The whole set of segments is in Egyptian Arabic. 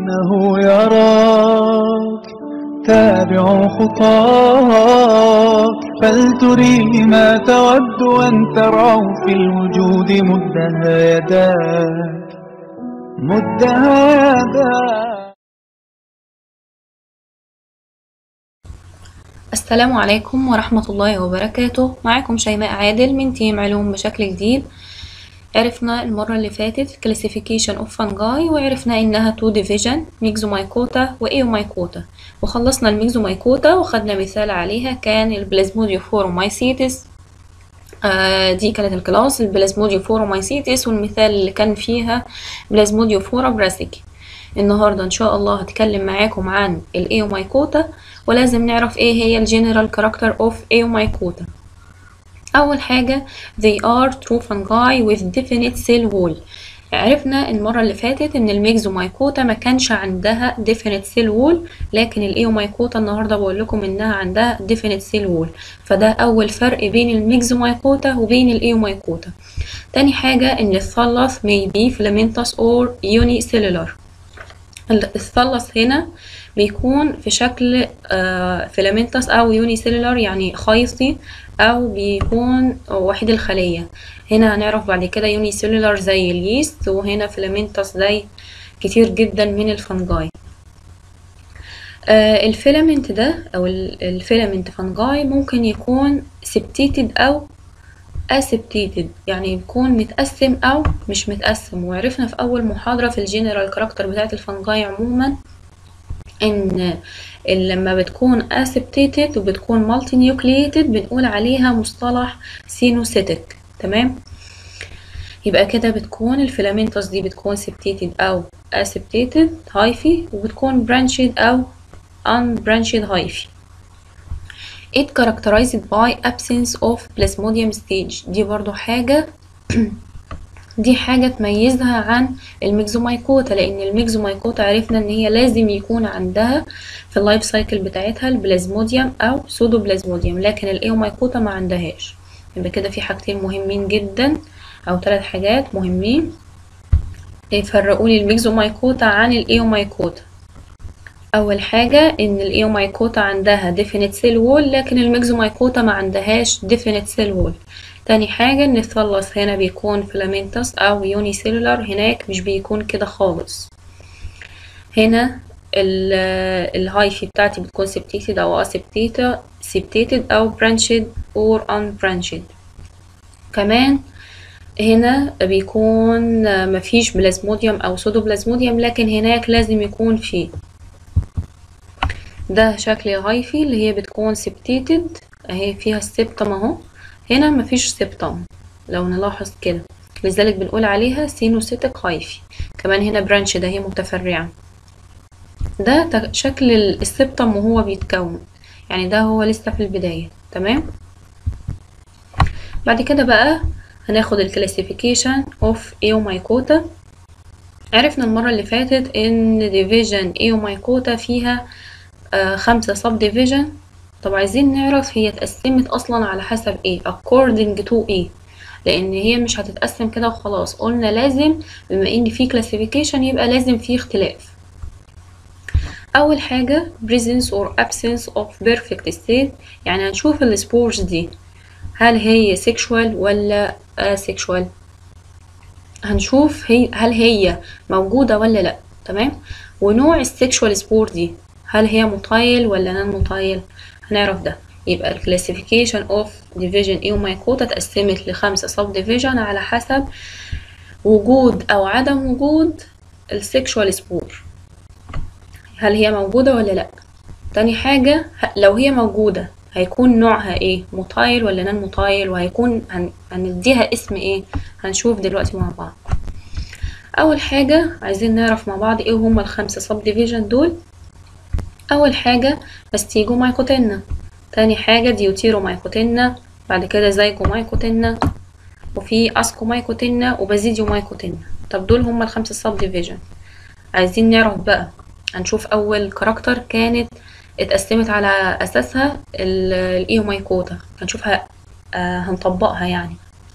إنه يراك تابع خطاك فلتري ما تود أن تراه في الوجود مدها يداك مدها يداك السلام عليكم ورحمة الله وبركاته معاكم شيماء عادل من تيم علوم بشكل جديد عرفنا المرة اللي فاتت classification of fungi وعرفنا إنها two division ميكزومايكوتا وإيومايكوتا وخلصنا الميكزومايكوتا وخدنا مثال عليها كان البلازموديوفورومايسيتس آه دي كانت الكلاس البلازموديوفورومايسيتس والمثال اللي كان فيها بلازموديوفورا براسيكي النهاردة إن شاء الله هتكلم معاكم عن الإيومايكوتا ولازم نعرف إيه هي الجنرال كاركتر أوف إيومايكوتا أول حاجة they are true fungi with definite cell wall عرفنا المرة اللي فاتت إن الميكزومايكوتا ما كانش عندها definite cell wall لكن الإيومايكوتا النهاردة بقول لكم إنها عندها definite cell wall فده أول فرق بين الميكزومايكوتا وبين الإيومايكوتا تاني حاجة إن الثلث may be filamentous or unicellular الثلث هنا بيكون في شكل فيلامنتس او يونيسيلولار يعني خيطي او بيكون وحيد الخلية هنا هنعرف بعد كده يونيسيلولار زي اليست وهنا فيلامنتس زي كتير جدا من الفنجاي آه الفيلامنت ده او الفيلامنت فنجاي ممكن يكون سبتيتد او اسبتيتد يعني بيكون متقسم او مش متقسم وعرفنا في اول محاضرة في الجنرال كاركتر بتاعت الفنجاي عموما ان لما بتكون اسبتيتد وبتكون مالتي نيوكليتد بنقول عليها مصطلح سينوسيتك تمام يبقى كده بتكون الفيلامنتس دي بتكون سبتيتد او اسبتيتد هايفي وبتكون برانشد او unbranched هايفي it characterized by absence of plasmodium stage دي برضو حاجة دي حاجة تميزها عن الميكزومايكوتا لأن الميكزومايكوتا عرفنا إن هي لازم يكون عندها في اللايف سايكل بتاعتها البلازموديوم أو سودو بلازموديوم لكن الإيومايكوتا ما عندهاش يبقى كده في حاجتين مهمين جدا أو ثلاث حاجات مهمين يفرقوا لي الميكزومايكوتا عن الإيومايكوتا أول حاجة إن الإيومايكوتا عندها definite cell wall لكن الميكزومايكوتا ما عندهاش definite cell wall تاني حاجة إن الثلث هنا بيكون فيلامنتس أو يوني سيلولار هناك مش بيكون كده خالص هنا الهايفي بتاعتي بتكون سبتيتد أو اسبتيتا سبتيتد أو برانشد or unbranched كمان هنا بيكون مفيش بلازموديوم أو سودو بلازموديوم لكن هناك لازم يكون فيه ده شكل الهايفي اللي هي بتكون سبتيتد اهي فيها السبتم اهو هنا مفيش سبتم لو نلاحظ كده لذلك بنقول عليها سينوسيتك هايفي كمان هنا برانش ده هي متفرعة ده شكل السبتم وهو بيتكون يعني ده هو لسه في البداية تمام بعد كده بقى هناخد الكلاسيفيكيشن اوف ايومايكوتا عرفنا المرة اللي فاتت ان ديفيجن ايومايكوتا فيها آه خمسة سب ديفيجن طب عايزين نعرف هي اتقسمت اصلا على حسب ايه according to ايه لان هي مش هتتقسم كده وخلاص قلنا لازم بما ان في classification يبقى لازم في اختلاف اول حاجة presence or absence of perfect state يعني هنشوف السبورز دي هل هي sexual ولا asexual هنشوف هي هل هي موجودة ولا لا تمام ونوع السكشوال سبور دي هل هي مطايل ولا نان مطايل هنعرف ده يبقى الكلاسيفيكيشن اوف ديفيجن ايومايكوتا اتقسمت لخمسة سب ديفيجن على حسب وجود او عدم وجود السكشوال سبور هل هي موجودة ولا لا تاني حاجة لو هي موجودة هيكون نوعها ايه مطايل ولا نان مطايل وهيكون هن... هنديها اسم ايه هنشوف دلوقتي مع بعض اول حاجة عايزين نعرف مع بعض ايه هما الخمسة سب ديفيجن دول اول حاجة ماستيجو مايكوتينا تاني حاجة ديوتيرو مايكوتينا بعد كده زايجو مايكوتينا وفي اسكو مايكوتينا وبازيديو مايكوتينا طب دول هما الخمسة سب ديفيجن عايزين نعرف بقى هنشوف اول كاركتر كانت اتقسمت على اساسها الايومايكوتا هنشوفها آه هنطبقها يعني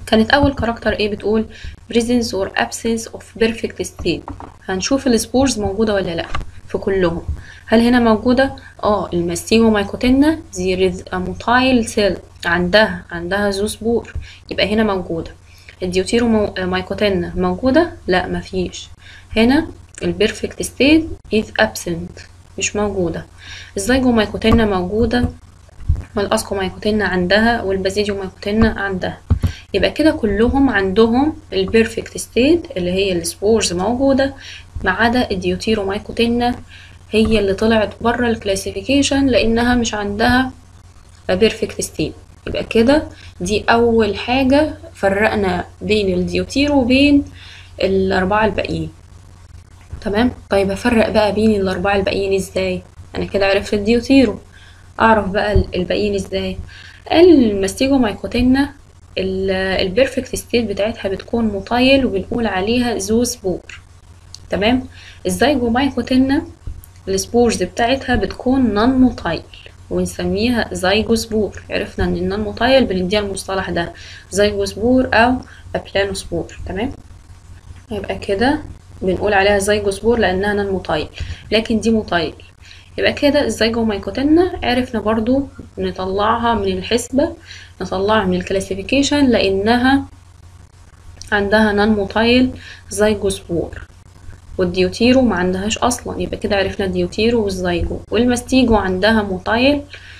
كانت أول كاركتر إيه بتقول presence or absence of perfect state هنشوف السبورز موجودة ولا لأ في كلهم هل هنا موجودة؟ اه الماستيجو مايكوتينا there is a motile cell عندها عندها ذو سبور يبقى هنا موجودة الديوتيرو مو... مايكوتينا موجودة؟ لا مفيش هنا البيرفكت ستيت is absent مش موجودة الزيجو مايكوتينا موجودة والاسكو مايكوتينا عندها والبازيديو مايكوتينا عندها يبقى كده كلهم عندهم البيرفكت ستيت اللي هي السبورز موجودة ما عدا الديوتيرو مايكوتينا هي اللي طلعت بره الكلاسيفيكيشن لانها مش عندها بيرفكت ستيت يبقى كده دي اول حاجة فرقنا بين الديوتيرو وبين الاربعة الباقيين تمام طيب افرق بقى بين الاربعة الباقيين ازاي انا كده عرفت الديوتيرو اعرف بقى الباقيين ازاي الماستيجو مايكوتينا البيرفكت ستيت بتاعتها بتكون مطيل وبنقول عليها ذو سبور تمام الزيجو مايكوتينا السبورز بتاعتها بتكون نون موتايل ونسميها زيجوسبور عرفنا ان النون موتايل بنديها المصطلح ده زيجوسبور او ابلانوسبور تمام يبقى كده بنقول عليها زيجوسبور لانها نون موتايل لكن دي موتايل يبقى كده الزيجومايكوتينا عرفنا برضو نطلعها من الحسبة نطلعها من الكلاسيفيكيشن لانها عندها نون موتايل زيجوسبور والديوتيرو ما عندهاش اصلا يبقى كده عرفنا الديوتيرو والزيجو والماستيجو عندها موتايل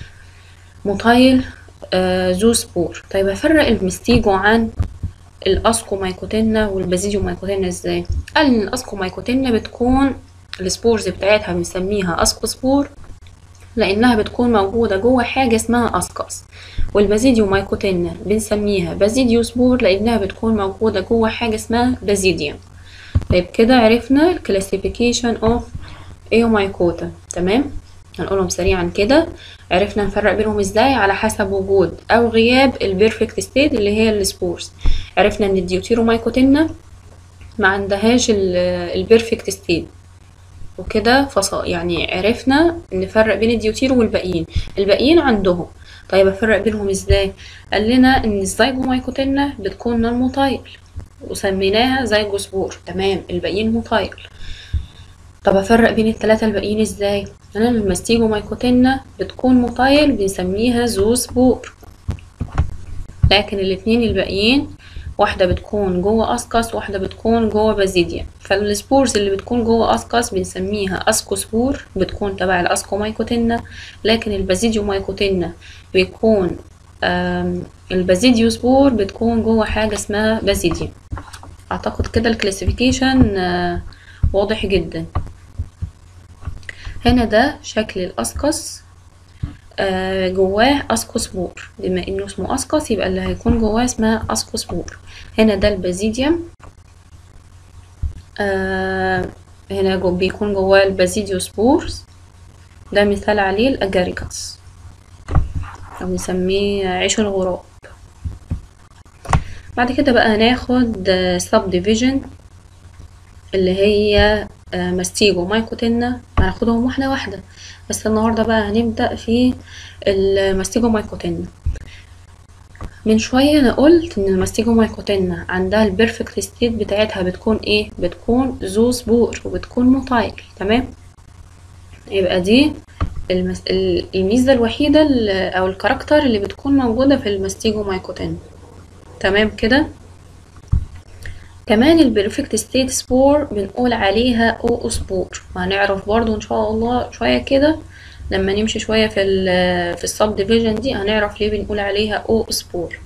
موتايل آه ذو سبور طيب افرق المستيجو عن الاسكو مايكوتينا والبازيديو مايكوتينا ازاي قال ان الاسكو مايكوتينا بتكون السبورز بتاعتها بنسميها اسكو سبور لانها بتكون موجوده جوه حاجه اسمها اسكس والبازيديو مايكوتينا بنسميها بازيديو سبور لانها بتكون موجوده جوه حاجه اسمها بازيديوم طيب كده عرفنا الكلاسيفيكيشن اوف ايومايكوتا تمام هنقولهم سريعا كده عرفنا نفرق بينهم ازاي على حسب وجود او غياب البيرفكت ستيت اللي هي السبورز عرفنا ان الديوتيرومايكوتينا ما عندهاش البيرفكت ستيت وكده فصل يعني عرفنا نفرق بين الديوتيرو والباقيين الباقيين عندهم طيب افرق بينهم ازاي قال لنا ان الزيجومايكوتينا بتكون نون موتايل وسميناها زيجوسبور تمام الباقيين موتايل طب افرق بين الثلاثه الباقيين ازاي انا الماستيجو مايكوتينا بتكون موتايل بنسميها زوسبور لكن الاتنين الباقيين واحدة بتكون جوه اسكس واحدة بتكون جوه بازيديا فالسبورز اللي بتكون جوه اسكس بنسميها اسكوسبور بتكون تبع الاسكو مايكوتينا لكن البازيديو مايكوتينا بيكون البازيديو سبور بتكون جوه حاجة اسمها بازيديا اعتقد كده الكلاسيفيكيشن واضح جدا هنا ده شكل الاسكس آه جواه اسكوسبور بما انه اسمه اسكس يبقى اللي هيكون جواه اسمها اسكوسبور هنا ده البازيديوم آه هنا جو بيكون جواه البازيديوسبورز ده مثال عليه الاجاريكاس او نسميه عيش الغراب بعد كده بقى هناخد سب ديفيجن اللي هي ماستيجو مايكوتينا هناخدهم واحدة واحدة بس النهاردة بقى هنبدأ في الماستيجو مايكوتينا من شوية أنا قلت إن الماستيجو مايكوتينا عندها البيرفكت ستيت بتاعتها بتكون إيه؟ بتكون ذو سبور وبتكون موتايل تمام؟ يبقى دي المس... الميزة الوحيدة أو الكاركتر اللي بتكون موجودة في الماستيجو مايكوتينا تمام كده؟ كمان البرفكت ستيت سبور بنقول عليها او سبور وهنعرف برضو ان شاء الله شوية كده لما نمشي شوية في ال في السب ديفيجن دي هنعرف ليه بنقول عليها او سبور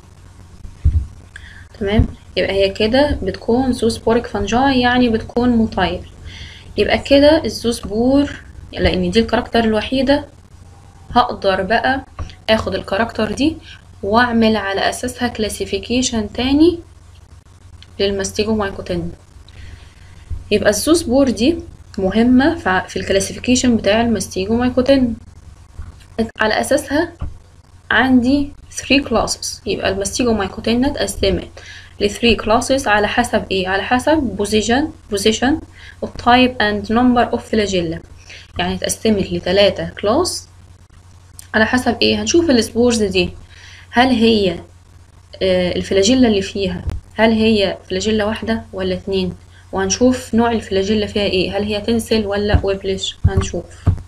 تمام يبقى هي كده بتكون زو سبوريك فانجاي يعني بتكون موتايل يبقى كده الزو سبور لان دي الكاركتر الوحيدة هقدر بقى اخد الكاركتر دي واعمل على اساسها كلاسيفيكيشن تاني للماستيجو مايكوتين يبقى الزوسبور دي مهمة في الكلاسيفيكيشن بتاع الماستيجو مايكوتين على أساسها عندي 3 classes يبقى الماستيجو مايكوتين اتقسمت ل 3 classes على حسب ايه على حسب position position of type and number of flagella يعني اتقسمت لتلاتة كلاس على حسب ايه هنشوف السبورز دي هل هي آه، الفلاجيلا اللي فيها هل هي فلاجيلا واحدة ولا اتنين وهنشوف نوع الفلاجيلا فيها ايه هل هي تنسل ولا ويبلش هنشوف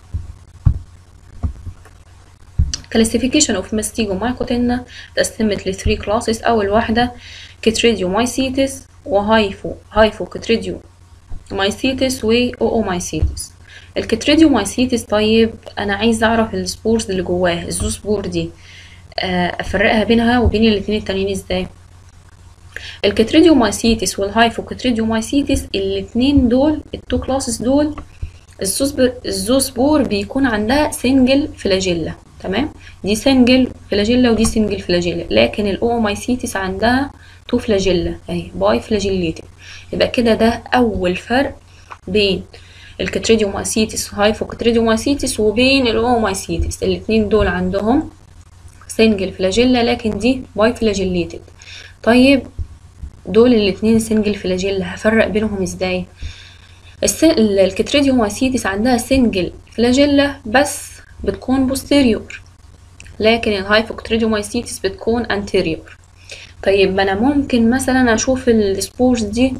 classification of mastigomycotina اتقسمت ل 3 classes أول واحدة Chytridiomycetes وهايفو هايفو Chytridiomycetes و Oomycetes الكتريديومايسيتس طيب أنا عايزة أعرف السبورز اللي جواها الزوسبور دي آه، أفرقها بينها وبين الاتنين التانيين ازاي الكتريديومايسيتس والهايفوكتريديومايسيتس الاتنين دول التو كلاسز دول الزوسبور الزوسبور بيكون عندها سنجل فلاجيلا تمام دي سنجل فلاجيلا ودي سنجل فلاجيلا لكن الاومايسيتس عندها تو فلاجيلا اهي باي فلاجيليتد يبقى كده ده اول فرق بين الكتريديومايسيتس وهايفوكتريديومايسيتس وبين الاومايسيتس الاتنين دول عندهم سنجل فلاجيلا لكن دي باي فلاجيليتد طيب دول الاتنين سنجل فلاجيلا هفرق بينهم ازاي الس- ال- الكتريديومايسيتس عندها سنجل فلاجيلا بس بتكون بوستيريور لكن الهايفوكتريديومايسيتس بتكون انتيريور طيب ما انا ممكن مثلا اشوف السبورز دي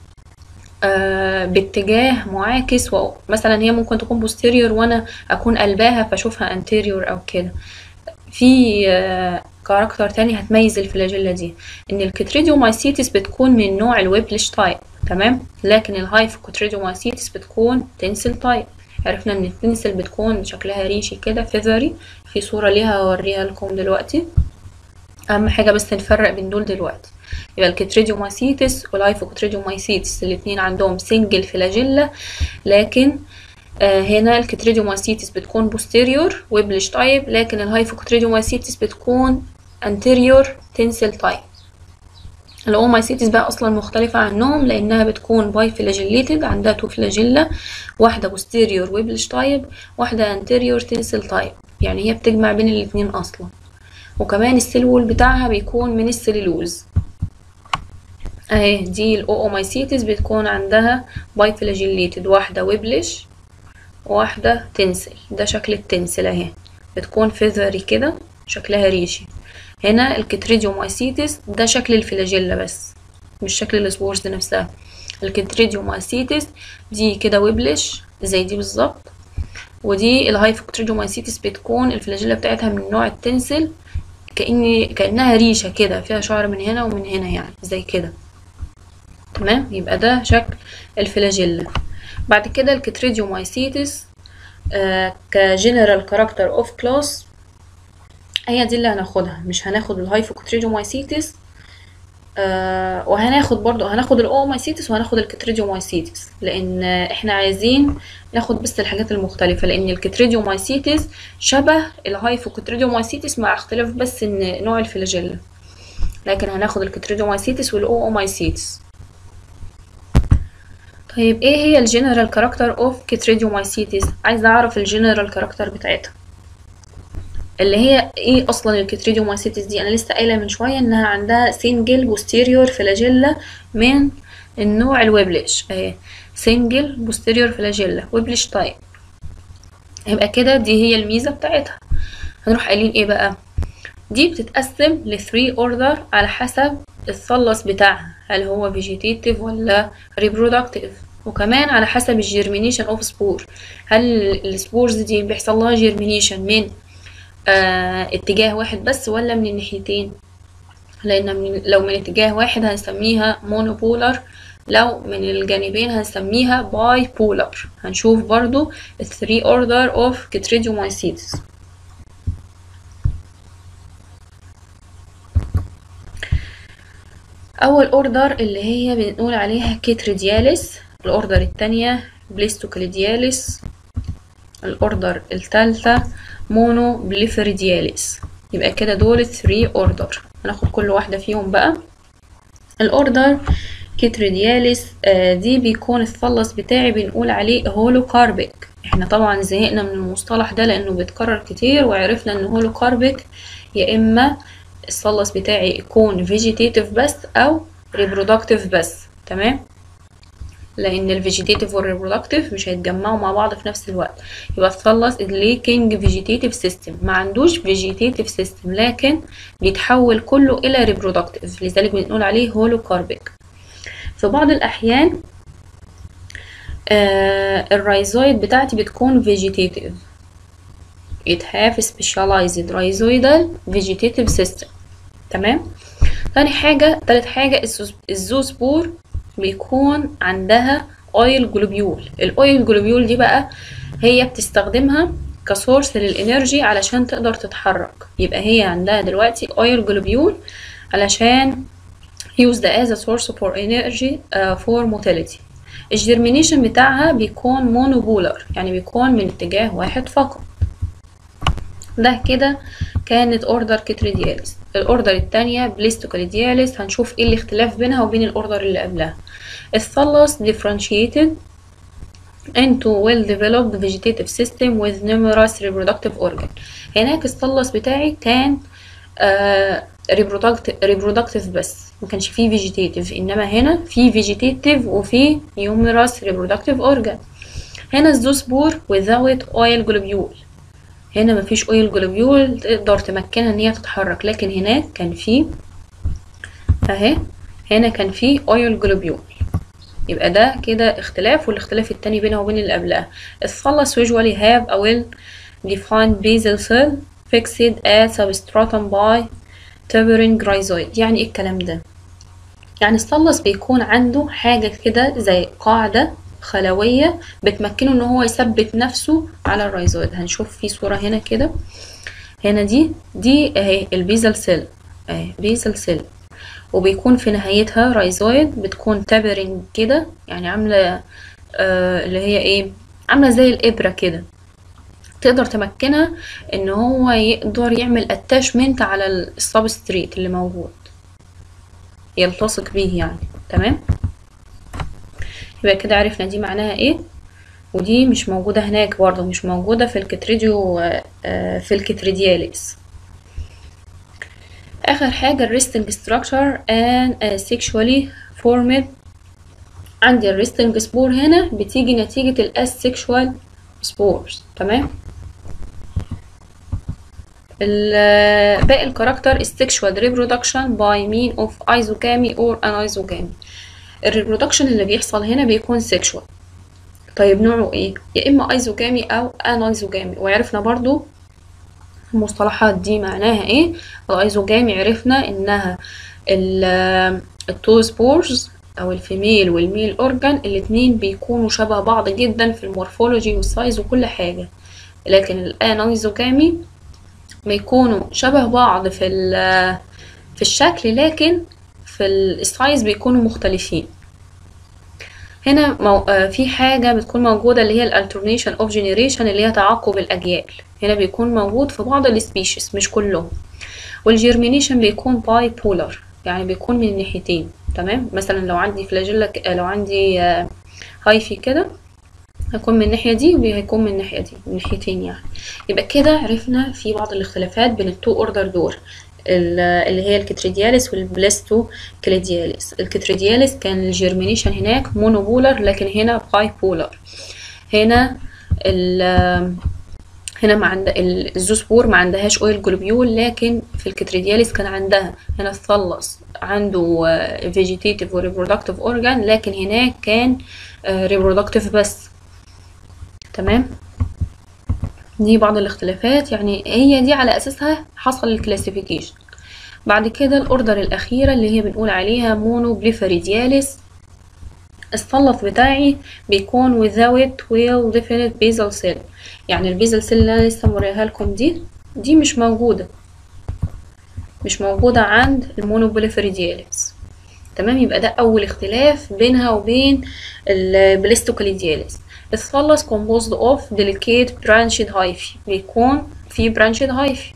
آه باتجاه معاكس ومثلا هي ممكن تكون بوستيريور وانا اكون قلباها فاشوفها انتيريور او كده في آه كاركتر تاني هتميز الفلاجيلا دي ان الكتريديومايسيتس بتكون من نوع الويبلش تايب تمام لكن الهايفوكتريديومايسيتس بتكون تنسل تايب عرفنا ان التنسل بتكون شكلها ريشي كده فيذري في صورة ليها هوريها لكم دلوقتي اهم حاجة بس نفرق بين دول دلوقتي يبقى الكتريديومايسيتس والهايفوكتريديومايسيتس الاتنين عندهم سنجل فلاجيلا لكن آه هنا الكتريديومايسيتس بتكون بوستيريور ويبلش تايب لكن الهايفوكتريديومايسيتس بتكون anterior تنسل تايب الاومايسيتس بقى اصلا مختلفة عنهم لانها بتكون باي فلاجيليتد عندها تو فلاجيلا واحدة بوستيريور ويبلش تايب واحدة anterior تنسل تايب يعني هي بتجمع بين الاتنين اصلا وكمان السيل وول بتاعها بيكون من السليلوز اهي دي الاومايسيتس بتكون عندها باي فلاجيليتد واحدة ويبلش وواحدة تنسل ده شكل التنسل اهي بتكون فيذري كده شكلها ريشي هنا الكتريديومايسيتس ده شكل الفلاجيلا بس مش شكل السبورز نفسها الكتريديومايسيتس دي كده ويبلش زي دي بالظبط ودي الهايفوكتريديومايسيتس بتكون الفلاجيلا بتاعتها من نوع التنسل كأني كأنها ريشة كده فيها شعر من هنا ومن هنا يعني زي كده تمام يبقى ده شكل الفلاجيلا بعد كده الكتريديومايسيتس آه كجنرال كاركتر اوف كلاس هي دي اللي هناخدها مش هناخد الهايفوكتريديومايسيتس آه وهناخد برضو هناخد الاومايسيتس وهناخد الكتريديومايسيتس لان احنا عايزين ناخد بس الحاجات المختلفة لان الكتريديومايسيتس شبه الهايفوكتريديومايسيتس مع اختلاف بس ان نوع الفلاجيلا لكن هناخد الكتريديومايسيتس والاومايسيتس طيب ايه هي الجنرال كاركتر اوف كتريديومايسيتس عايزه اعرف الجنرال كاركتر بتاعتها اللي هي ايه اصلا الكتريديومايسيتس دي انا لسه قايله من شويه انها عندها سنجل بوستيريور فلاجيلا من النوع الويبلش اهي سنجل بوستيريور فلاجيلا ويبلش تايب يبقى كده دي هي الميزه بتاعتها هنروح قايلين ايه بقى دي بتتقسم ل 3 اوردر على حسب الثلث بتاعها هل هو فيجيتيتيف ولا ريبرودكتيف وكمان على حسب الجيرمينيشن اوف سبور هل السبورز دي بيحصل لها جيرمينيشن من آه اتجاه واحد بس ولا من الناحيتين لان من لو من اتجاه واحد هنسميها مونوبولار لو من الجانبين هنسميها باي بولار هنشوف برضو ال 3 order of Chytridiomycetes اول اوردر اللي هي بنقول عليها كيتريدياليس الاوردر التانية بليستوكليدياليس الاوردر التالتة مونو بليفريدياليس يبقى كده دول 3 اوردر هناخد كل واحدة فيهم بقى الاوردر كيتريدياليس آه دي بيكون الثلث بتاعي بنقول عليه هولو كاربيك احنا طبعا زهقنا من المصطلح ده لانه بيتكرر كتير وعرفنا ان هولو كاربيك يا اما الثلث بتاعي يكون فيجيتيتيف بس او ريبرودكتيف بس تمام لان الفيجيتيف والريبرودكتيف مش هيتجمعوا مع بعض في نفس الوقت يبقى الثلث الليكينج فيجيتيف سيستم ما عندوش فيجيتيف سيستم لكن بيتحول كله الى ريبرودكتيف لذلك بنقول عليه هولوكاربيك في بعض الاحيان آه الرايزويد بتاعتي بتكون vegetative it have specialized rhizoidal vegetative system تمام تاني حاجة تالت حاجة الزوز- الزوسبور بيكون عندها اويل جلوبيول الاويل جلوبيول دي بقى هي بتستخدمها كسورس للانرجي علشان تقدر تتحرك يبقى هي عندها دلوقتي اويل جلوبيول علشان used as a source for energy uh, for motility الجيرمينيشن بتاعها بيكون مونوبولر يعني بيكون من اتجاه واحد فقط ده كده كانت اوردر كتريدياليس الاوردر التانية بليستوكاليدياليس هنشوف ايه الاختلاف بينها وبين الاوردر اللي قبلها الثلث differentiated into well developed vegetative system with numerous reproductive organ هناك الثلث بتاعي كان آه reproductive, reproductive بس ما كانش فيه vegetative انما هنا في vegetative وفي numerous reproductive organ هنا الزوسبور without oil globule هنا مفيش اويل جلوبيول تقدر تمكنها ان هي تتحرك لكن هناك كان في اهي هنا كان في اويل جلوبيول يبقى ده كده اختلاف والاختلاف التاني بينها وبين اللي قبلها الثلث usually have a well defined basal cell fixed at substratum by tapering rhizoid يعني ايه الكلام ده يعني الثلث بيكون عنده حاجة كده زي قاعدة خلوية بتمكنه ان هو يثبت نفسه على الرايزويد هنشوف في صورة هنا كده هنا دي دي اهي البيزل سيل اهي بيزل سيل وبيكون في نهايتها رايزويد بتكون تابرنج كده يعني عاملة آه اللي هي ايه عاملة زي الإبرة كده تقدر تمكنها ان هو يقدر يعمل اتاشمنت على السبستريت اللي موجود يلتصق بيه يعني تمام يبقى كده عرفنا دي معناها ايه ودي مش موجودة هناك برضه مش موجودة في الكتريديو في الكتريدياليس آخر حاجة الريستنج structure and sexually formed عندي الريستنج سبور هنا بتيجي نتيجة الاسexual سبورز تمام باقي الكاركتر السexual reproduction by mean of isogamy or anisogamy الريبرودكشن اللي بيحصل هنا بيكون سيكشوال طيب نوعه ايه يا اما ايزوجامي او انايزوجامي وعرفنا برضو المصطلحات دي معناها ايه الايزوجامي عرفنا انها التو سبورز او الفيميل والميل اورجان الاتنين بيكونوا شبه بعض جدا في المورفولوجي والسايز وكل حاجة لكن الانايزوجامي بيكونوا شبه بعض في في الشكل لكن في السايز بيكونوا مختلفين هنا مو... في حاجة بتكون موجودة اللي هي الالترنيشن اوف جينيريشن اللي هي تعاقب الأجيال هنا بيكون موجود في بعض السبيشيز مش كلهم والجيرمينيشن بيكون باي بولر يعني بيكون من الناحيتين تمام مثلا لو عندي فلاجيلا لو عندي هايفي كده هيكون من الناحية دي وهيكون من الناحية دي من ناحيتين يعني يبقى كده عرفنا في بعض الاختلافات بين التو اوردر دور اللي هي الكتريدياليس والبلاستو كليدياليس الكتريدياليس كان الجيرمينيشن هناك مونوبولر لكن هنا باي بولر هنا ال هنا ما عند الزوسبور ما عندهاش اويل جلوبيول لكن في الكتريدياليس كان عندها هنا الثلث عنده فيجيتيف وريبرودكتيف اورجان لكن هناك كان ريبرودكتيف بس تمام دي بعض الاختلافات يعني هي دي على اساسها حصل الكلاسيفيكيشن بعد كده الاوردر الاخيره اللي هي بنقول عليها مونو بليفريدياليس الثلث بتاعي بيكون without well definite basal cell يعني البيزل سيل اللي انا لسه موريها لكم دي دي مش موجوده مش موجوده عند المونوبوليفريدياليس تمام يبقى ده اول اختلاف بينها وبين البليستوكاليدياليس الثلث composed of delicate branched hyphae بيكون في branched hyphae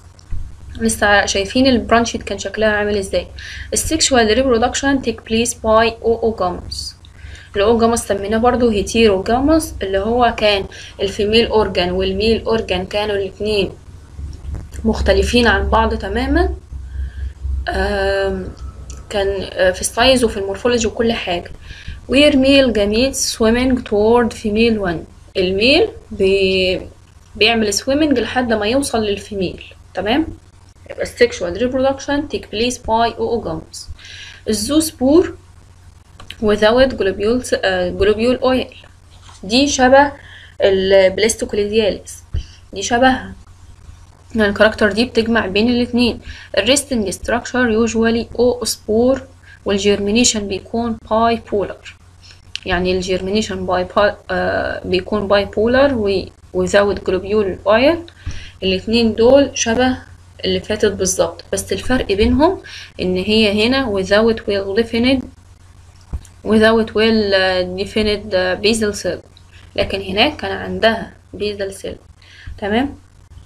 لسه شايفين البرانشيت كان شكلها عامل ازاي السكشوال reproduction take place by oogamous الاوجاموس سميناه برضو هيتيروجاموس اللي هو كان الفيميل اورجان والميل اورجان كانوا الاتنين مختلفين عن بعض تماما كان في السايز وفي المورفولوجي وكل حاجه where male gametes swimming toward female one الميل بي... بيعمل swimming لحد ما يوصل للفيميل تمام يبقى sexual reproduction take place by oogones الزوسبور without globules uh, globule oil دي شبه البلاستوكوليدياليس دي شبهها يعني الكاركتر دي بتجمع بين الاتنين الريستنج structure usually oospore والجيرمينيشن بيكون باي بولر يعني الجيرمينيشن باي آه بيكون باي بولر و without globule oil الاتنين دول شبه اللي فاتت بالظبط بس الفرق بينهم ان هي هنا without well defined without well defined basal cell لكن هناك كان عندها basal cell تمام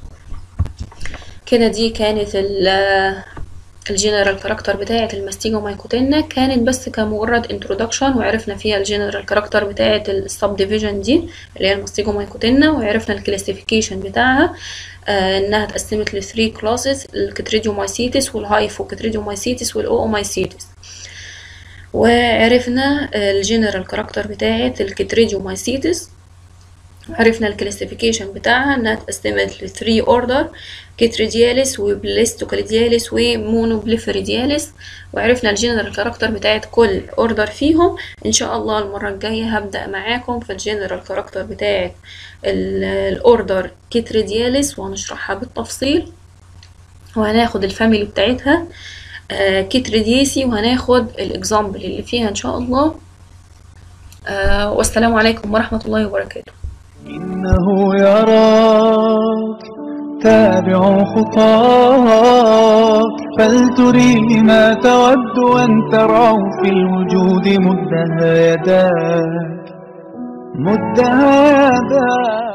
كده دي كانت الجنرال كاركتر بتاعة الماستيجو مايكوتينا كانت بس كمجرد انترودكشن وعرفنا فيها الجنرال كاركتر بتاعة السب ديفيجن دي اللي هي الماستيجو مايكوتينا وعرفنا الكلاسيفيكيشن بتاعها آه انها اتقسمت ل 3 كلاسز الكتريديومايسيتس والهايفوكتريديومايسيتس والاومايسيتس وعرفنا الجنرال كاركتر بتاعة الكتريديومايسيتس عرفنا الكلاسيفيكيشن بتاعها انها اتقسمت ل 3 اوردر كيتريدياليس وبلاستوكاليدياليس ومونوبليفريدياليس وعرفنا الجنرال كاركتر بتاعت كل اوردر فيهم ان شاء الله المره الجايه هبدا معاكم في الجنرال كاركتر بتاعت الاوردر كيتريدياليس وهنشرحها بالتفصيل وهناخد الفاميلي بتاعتها آه كيتريديسي وهناخد الاكزامبل اللي فيها ان شاء الله آه والسلام عليكم ورحمه الله وبركاته إنه يراك تابع خطاك فلتريه ما تود أن تراه في الوجود مدها يداك مدها يداك